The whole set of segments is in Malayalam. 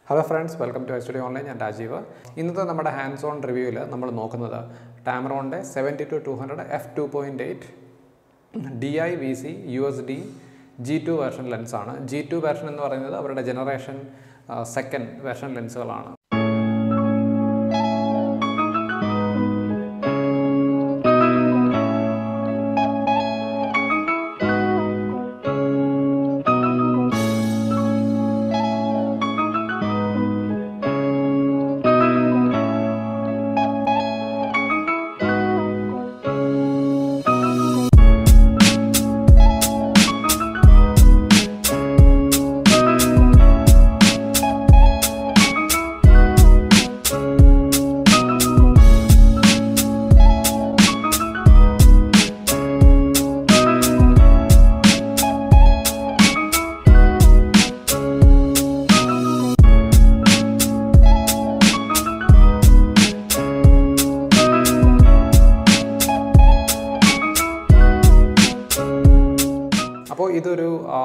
hello friends welcome to S online ഞാൻ രാജീവ് ഇന്നത്തെ നമ്മുടെ ഹാൻഡ്സ് ഓൺ റിവ്യൂവിൽ നമ്മൾ നോക്കുന്നത് ടാമറോണിൻ്റെ seventy to two hundred F two point eight D I V C U S D G two version ലെൻസാണ് ജി ടു വേർഷൻ എന്ന് പറയുന്നത് അവരുടെ ജനറേഷൻ സെക്കൻഡ് വേർഷൻ ലെൻസുകളാണ് അപ്പോൾ ഇതൊരു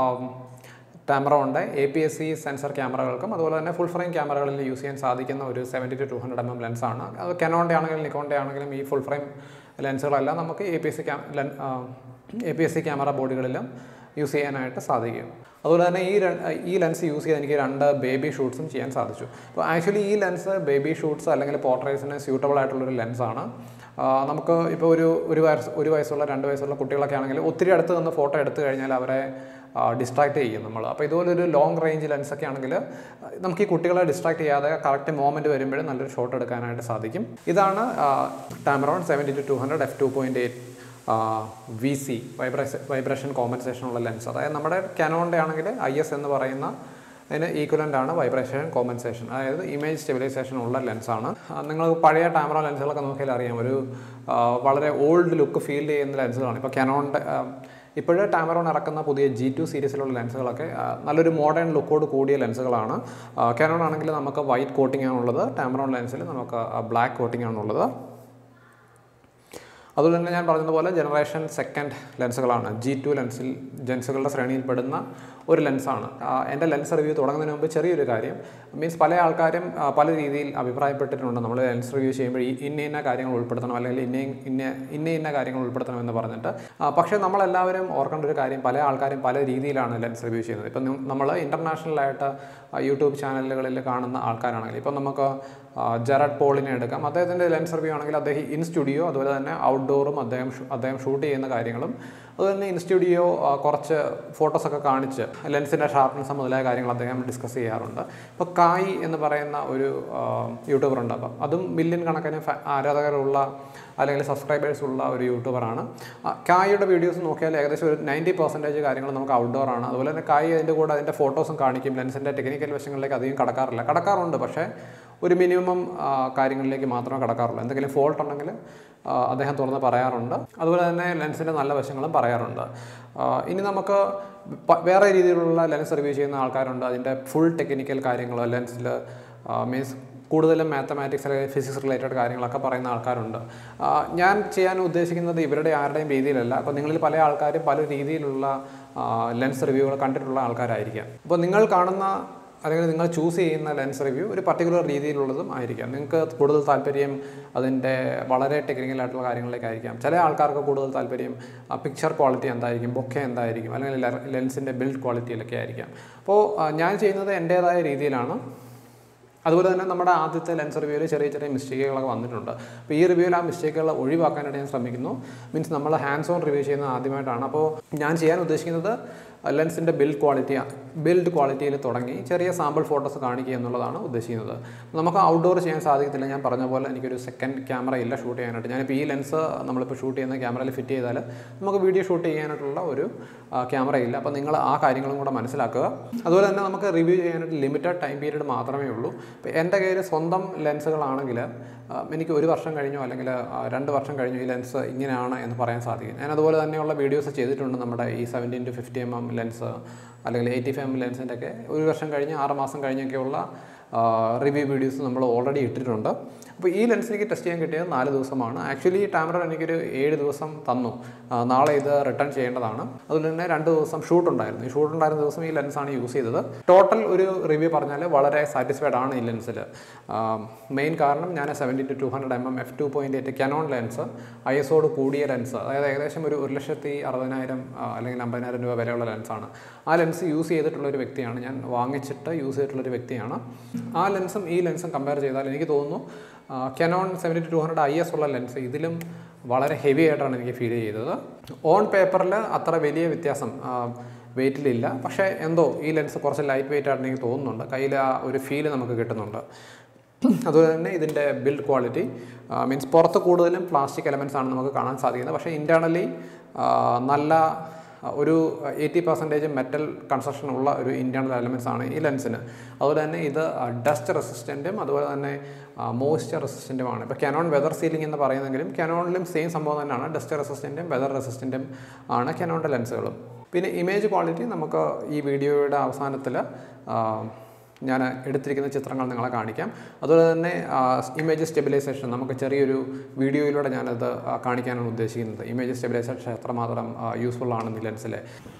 ടാമറോണിൻ്റെ A P S C sensor ക്യാമറകൾക്കും അതുപോലെ തന്നെ ഫുൾ ഫ്രെയിം ക്യാമറകളിൽ യൂസ് ചെയ്യാൻ സാധിക്കുന്ന ഒരു seventy to two hundred M M ലെൻസാണ് അത് കെനോണിൻ്റെ ആണെങ്കിലും നിക്കോണിൻ്റെ ആണെങ്കിലും ഈ ഫുൾ ഫ്രെയിം ലെൻസുകളെല്ലാം നമുക്ക് എ പി എസ് സി ക്യാ A P S C camera ബോർഡുകളിലും യൂസ് ചെയ്യാനായിട്ട് സാധിക്കും അതുപോലെ തന്നെ ഈ ര- ഈ ലെൻസ് യൂസ് ചെയ്ത് എനിക്ക് രണ്ട് ബേബി ഷൂട്ട്സും ചെയ്യാൻ സാധിച്ചു അപ്പോൾ ആക്ച്വലി ഈ ലെൻസ് ബേബി ഷൂട്ട്സ് അല്ലെങ്കിൽ പോർട്രേറ്റ്സിന് സ്യൂട്ടബിൾ ആയിട്ടുള്ളൊരു ലെൻസാണ് നമുക്ക് ഇപ്പോൾ ഒരു ഒരു വയസ്സ് ഒരു വയസ്സുള്ള രണ്ട് വയസ്സുള്ള കുട്ടികളൊക്കെ ആണെങ്കിൽ ഒത്തിരി അടുത്ത് നിന്ന് ഫോട്ടോ എടുത്തു കഴിഞ്ഞാൽ അവരെ ഡിസ്ട്രാക്ട് ചെയ്യും നമ്മൾ അപ്പോൾ ഇതുപോലൊരു ലോങ് റേഞ്ച് ലെൻസൊക്കെ ആണെങ്കിൽ നമുക്ക് ഈ കുട്ടികളെ ഡിസ്ട്രാക്ട് ചെയ്യാതെ കറക്റ്റ് മോമെൻറ്റ് വരുമ്പോഴും നല്ലൊരു ഷോട്ട് എടുക്കാനായിട്ട് സാധിക്കും ഇതാണ് Tamron seventy to two hundred F two point eight V C vibration vibration compensation ഉള്ള ലെൻസ് അതായത് നമ്മുടെ കാനോണിൻ്റെ ആണെങ്കിൽ ഐ എസ് എന്ന് പറയുന്ന അതിന് ഈക്വലൻ്റ് ആണ് വൈബ്രേഷൻ കോമ്പൻസേഷൻ അതായത് ഇമേജ് സ്റ്റെബിലൈസേഷൻ ഉള്ള ലെൻസാണ് നിങ്ങൾ പഴയ ക്യാമറ ലെൻസുകളൊക്കെ നോക്കിയാൽ അറിയാം ഒരു ആ, വളരെ ഓൾഡ് ലുക്ക് ഫീൽ ചെയ്യുന്ന ലെൻസുകളാണ് ഇപ്പോൾ കാനോണിൻ്റെ ഇപ്പോഴേ ടാമറോൺ ഇറക്കുന്ന പുതിയ ജി ടു സീരീസിലുള്ള ലെൻസുകളൊക്കെ ആ, നല്ലൊരു മോഡേൺ ലുക്കോട് കൂടിയ ലെൻസുകളാണ് കാനോൺ ആണെങ്കിൽ നമുക്ക് വൈറ്റ് കോട്ടിംഗ് ആണുള്ളത് ടാമറോൺ ലെൻസിൽ നമുക്ക് ബ്ലാക്ക് കോട്ടിംഗ് ആണുള്ളത് അതുപോലെ തന്നെ ഞാൻ പറഞ്ഞതുപോലെ ജനറേഷൻ സെക്കൻഡ് ലെൻസുകളാണ് ജി ടു ലെൻസിൽ ലെൻസുകളുടെ ശ്രേണിയിൽപ്പെടുന്ന ഒരു ലെൻസാണ് ആ, എൻ്റെ ലെൻസ് റിവ്യൂ തുടങ്ങുന്നതിന് മുമ്പ് ചെറിയൊരു കാര്യം മീൻസ് പല ആൾക്കാരും ആ, പല രീതിയിൽ അഭിപ്രായപ്പെട്ടിട്ടുണ്ട് നമ്മൾ ലെൻസ് റിവ്യൂ ചെയ്യുമ്പോൾ ഈ ഇന്ന ഇന്ന കാര്യങ്ങൾ ഉൾപ്പെടുത്തണം അല്ലെങ്കിൽ ഇന്ന ഇന്ന ഇന്ന ഇന്ന കാര്യങ്ങൾ ഉൾപ്പെടുത്തണം എന്ന് പറഞ്ഞിട്ട് ആ, പക്ഷേ നമ്മളെല്ലാവരും ഓർക്കേണ്ട ഒരു കാര്യം പല ആൾക്കാരും പല രീതിയിലാണ് ലെൻസ് റിവ്യൂ ചെയ്യുന്നത് ഇപ്പം നമ്മൾ ഇൻ്റർനാഷണലായിട്ട് യൂട്യൂബ് ചാനലുകളിൽ കാണുന്ന ആൾക്കാരാണെങ്കിൽ ഇപ്പം നമുക്ക് ആ, ജെറഡ് പോളിനെ എടുക്കാം അദ്ദേഹത്തിൻ്റെ ലെൻസ് റിവ്യൂ ആണെങ്കിൽ അദ്ദേഹം ഇൻ സ്റ്റുഡിയോ അതുപോലെ തന്നെ ഔട്ട്ഡോറും അദ്ദേഹം ഷൂ- അദ്ദേഹം ഷൂട്ട് ചെയ്യുന്ന കാര്യങ്ങളും അതുപോലെ തന്നെ ഇൻ സ്റ്റുഡിയോ ആ, കുറച്ച് ഫോട്ടോസൊക്കെ കാണിച്ച് ലെൻസിൻ്റെ ഷാർപ്നെസ് മുതലായ കാര്യങ്ങൾ അദ്ദേഹം ഡിസ്കസ് ചെയ്യാറുണ്ട് ഇപ്പോൾ കായ് എന്ന് പറയുന്ന ഒരു യൂട്യൂബർ ഉണ്ട് അപ്പം അതും മില്യൺ കണക്കിന് ഫ- ആരാധകരുള്ള അല്ലെങ്കിൽ സബ്സ്ക്രൈബേഴ്സ് ഉള്ള ഒരു യൂട്യൂബറാണ് ആ, കായുടെ വീഡിയോസ് നോക്കിയാൽ ഏകദേശം ഒരു നയൻറ്റി പെർസെൻറ്റേജ് കാര്യങ്ങൾ നമുക്ക് ഔട്ട്ഡോർ ആണ് അതുപോലെ തന്നെ കായ് അതിൻ്റെ കൂടെ അതിൻ്റെ ഫോട്ടോസും കാണിക്കും ലെൻസിൻ്റെ ടെക്നിക്കൽ വശങ്ങളിലേക്ക് അധികം കടക്കാറില്ല കടക്കാറുണ്ട് പക്ഷേ ഒരു മിനിമം കാര്യങ്ങളിലേക്ക് മാത്രമേ കടക്കാറുള്ളൂ എന്തെങ്കിലും ഫോൾട്ട് ഉണ്ടെങ്കിൽ ആ, അദ്ദേഹം തുറന്ന് പറയാറുണ്ട് അതുപോലെ തന്നെ ലെൻസിൻ്റെ നല്ല വശങ്ങളും പറയാറുണ്ട് ആ, ഇനി നമുക്ക് പ- വേറെ രീതിയിലുള്ള ലെൻസ് റിവ്യൂ ചെയ്യുന്ന ആൾക്കാരുണ്ട് അതിൻ്റെ ഫുൾ ടെക്നിക്കൽ കാര്യങ്ങൾ ലെൻസിൽ മീൻസ് കൂടുതലും മാത്തമാറ്റിക്സ് അല്ലെങ്കിൽ ഫിസിക്സ് റിലേറ്റഡ് കാര്യങ്ങളൊക്കെ പറയുന്ന ആൾക്കാരുണ്ട് ആ, ഞാൻ ചെയ്യാൻ ഉദ്ദേശിക്കുന്നത് ഇവരുടെ ആരുടെയും രീതിയിലല്ല അപ്പോൾ നിങ്ങളിൽ പല ആൾക്കാരും പല രീതിയിലുള്ള ലെൻസ് റിവ്യൂകൾ കണ്ടിട്ടുള്ള ആൾക്കാരായിരിക്കാം അപ്പോൾ നിങ്ങൾ കാണുന്ന അല്ലെങ്കിൽ നിങ്ങൾ ചൂസ് ചെയ്യുന്ന ലെൻസ് റിവ്യൂ ഒരു പർട്ടിക്കുലർ രീതിയിലുള്ളതും ആയിരിക്കാം നിങ്ങൾക്ക് കൂടുതൽ താല്പര്യം അതിൻ്റെ വളരെ ടെക്നിക്കൽ ആയിട്ടുള്ള കാര്യങ്ങളിലേക്കായിരിക്കാം ചില ആൾക്കാർക്ക് കൂടുതൽ താല്പര്യം പിക്ചർ ക്വാളിറ്റി എന്തായിരിക്കും ബൊക്കെ എന്തായിരിക്കും അല്ലെങ്കിൽ ലെൻസിൻ്റെ ബിൽഡ് ക്വാളിറ്റിയിലൊക്കെ ആയിരിക്കാം അപ്പോൾ ആ, ഞാൻ ചെയ്യുന്നത് എൻ്റേതായ രീതിയിലാണ് അതുപോലെ തന്നെ നമ്മുടെ ആദ്യത്തെ ലെൻസ് റിവ്യൂവിൽ ചെറിയ ചെറിയ മിസ്റ്റേക്കുകളൊക്കെ വന്നിട്ടുണ്ട് അപ്പോൾ ഈ റിവ്യൂവിൽ ആ മിസ്റ്റേക്കുകൾ ഒഴിവാക്കാനായിട്ട് ഞാൻ ശ്രമിക്കുന്നു മീൻസ് നമ്മൾ ഹാൻഡ്സ് ഓൺ റിവ്യൂ ചെയ്യുന്നത് ആദ്യമായിട്ടാണ് അപ്പോൾ ഞാൻ ചെയ്യാൻ ഉദ്ദേശിക്കുന്നത് ലെൻസിൻ്റെ ബിൽഡ് ക്വാളിറ്റി ബിൽഡ് ക്വാളിറ്റിയിൽ തുടങ്ങി ചെറിയ സാമ്പിൾ ഫോട്ടോസ് കാണിക്കുക എന്നുള്ളതാണ് ഉദ്ദേശിക്കുന്നത് നമുക്ക് ഔട്ട്ഡോർ ചെയ്യാൻ സാധിക്കത്തില്ല ഞാൻ പറഞ്ഞ പോലെ എനിക്കൊരു സെക്കൻഡ് ക്യാമറ ഇല്ല ഷൂട്ട് ചെയ്യാനായിട്ട് ഞാനിപ്പോൾ ഈ ലെൻസ് നമ്മളിപ്പോൾ ഷൂട്ട് ചെയ്യുന്ന ക്യാമറയിൽ ഫിറ്റ് ചെയ്താൽ നമുക്ക് വീഡിയോ ഷൂട്ട് ചെയ്യാനായിട്ടുള്ള ഒരു ക്യാമറ ഇല്ല അപ്പോൾ നിങ്ങൾ ആ കാര്യങ്ങളും കൂടെ മനസ്സിലാക്കുക അതുപോലെ തന്നെ നമുക്ക് റിവ്യൂ ചെയ്യാനായിട്ട് ലിമിറ്റഡ് ടൈം പീരീഡ് മാത്രമേ ഉള്ളൂ ഇപ്പോൾ എൻ്റെ കയ്യിൽ സ്വന്തം ലെൻസുകളാണെങ്കിൽ ആ, എനിക്ക് ഒരു വർഷം കഴിഞ്ഞോ അല്ലെങ്കിൽ ആ, രണ്ട് വർഷം കഴിഞ്ഞോ ഈ ലെൻസ് ഇങ്ങനെയാണ് എന്ന് പറയാൻ സാധിക്കും ഞാൻ അതുപോലെ തന്നെയുള്ള വീഡിയോസ് ചെയ്തിട്ടുണ്ട് നമ്മുടെ ഈ seventeen to fifty M M lens അല്ലെങ്കിൽ എയ്റ്റി ഫൈവ് എം ലെൻസിൻ്റെ ഒക്കെ ഒരു വർഷം കഴിഞ്ഞ് ആറ് മാസം കഴിഞ്ഞൊക്കെയുള്ള റിവ്യൂ വീഡിയോസ് നമ്മൾ ഓൾറെഡി ഇട്ടിട്ടുണ്ട് അപ്പോൾ ഈ ലെൻസ് എനിക്ക് ടെസ്റ്റ് ചെയ്യാൻ കിട്ടിയത് നാല് ദിവസമാണ് ആക്ച്വലി ഈ ടാമറ എനിക്കൊരു ഏഴ് ദിവസം തന്നു ആ, നാളെ ഇത് റിട്ടേൺ ചെയ്യേണ്ടതാണ് അതുപോലെ തന്നെ രണ്ട് ദിവസം ഷൂട്ട് ഉണ്ടായിരുന്നു ഈ ഷൂട്ട് ഉണ്ടായിരുന്ന ദിവസം ഈ ലെൻസാണ് യൂസ് ചെയ്തത് ടോട്ടൽ ഒരു റിവ്യൂ പറഞ്ഞാൽ വളരെ സാറ്റിസ്ഫൈഡ് ആണ് ഈ ലെൻസിൽ മെയിൻ കാരണം ഞാൻ seventy to two hundred M M F two point eight Canon lens I എസോട് കൂടിയ ലെൻസ് അതായത് ഏകദേശം ഒരു ഒരു ലക്ഷത്തി അറുപതിനായിരം ആ, അല്ലെങ്കിൽ അമ്പതിനായിരം രൂപ വിലയുള്ള ലെൻസാണ് ആ ലെൻസ് യൂസ് ചെയ്തിട്ടുള്ള ഒരു വ്യക്തിയാണ് ഞാൻ വാങ്ങിച്ചിട്ട് യൂസ് ചെയ്തിട്ടുള്ള ഒരു വ്യക്തിയാണ് ആ ലെൻസും ഈ ലെൻസും കമ്പയർ ചെയ്താൽ എനിക്ക് തോന്നുന്നു Canon seventy two hundred I S ഉള്ള ലെൻസ് ഇതിലും വളരെ ഹെവി ആയിട്ടാണ് എനിക്ക് ഫീൽ ചെയ്തത് ഓൺ പേപ്പറിൽ അത്ര വലിയ വ്യത്യാസം വെയിറ്റിലില്ല പക്ഷേ എന്തോ ഈ ലെൻസ് കുറച്ച് ലൈറ്റ് വെയിറ്റ് ആയിട്ട് എനിക്ക് തോന്നുന്നുണ്ട് കയ്യിൽ ആ ഒരു ഫീൽ നമുക്ക് കിട്ടുന്നുണ്ട് അതുപോലെ തന്നെ ഇതിൻ്റെ ബിൽഡ് ക്വാളിറ്റി മീൻസ് പുറത്ത് കൂടുതലും പ്ലാസ്റ്റിക് എലമെൻറ്റ്സ് ആണ് നമുക്ക് കാണാൻ സാധിക്കുന്നത് പക്ഷേ ഇൻറ്റേർണലി നല്ല ഒരു എയ്റ്റി പെർസെൻറ്റേജ് മെറ്റൽ കൺസ്ട്രക്ഷൻ ഉള്ള ഒരു ഇൻറ്റേർണൽ എലമെൻറ്റ്സ് ആണ് ഈ ലെൻസിന് അതുപോലെ തന്നെ ഇത് ഡസ്റ്റ് റെസിസ്റ്റൻറ്റും അതുപോലെ തന്നെ മോയ്സ്ചർ റെസിസ്റ്റൻറ്റുമാണ് ഇപ്പോൾ കനോൺ വെതർ സീലിംഗ് എന്ന് പറയുന്നെങ്കിലും കനോണിലും സെയിം സംഭവം തന്നെയാണ് ഡസ്റ്റ് റെസിസ്റ്റൻറ്റും വെതർ റെസിസ്റ്റൻറ്റും ആണ് കനോണിൻ്റെ ലെൻസുകളും പിന്നെ ഇമേജ് ക്വാളിറ്റി നമുക്ക് ഈ വീഡിയോയുടെ അവസാനത്തിൽ ഞാൻ എടുത്തിരിക്കുന്ന ചിത്രങ്ങൾ നിങ്ങളെ കാണിക്കാം അതുപോലെ തന്നെ ഇമേജ് സ്റ്റെബിലൈസേഷൻ നമുക്ക് ചെറിയൊരു വീഡിയോയിലൂടെ ഞാനത് ആ, കാണിക്കാനാണ് ഉദ്ദേശിക്കുന്നത് ഇമേജ് സ്റ്റെബിലൈസേഷൻ എത്രമാത്രം യൂസ്ഫുൾ ആണ് ഈ ലെൻസിലെ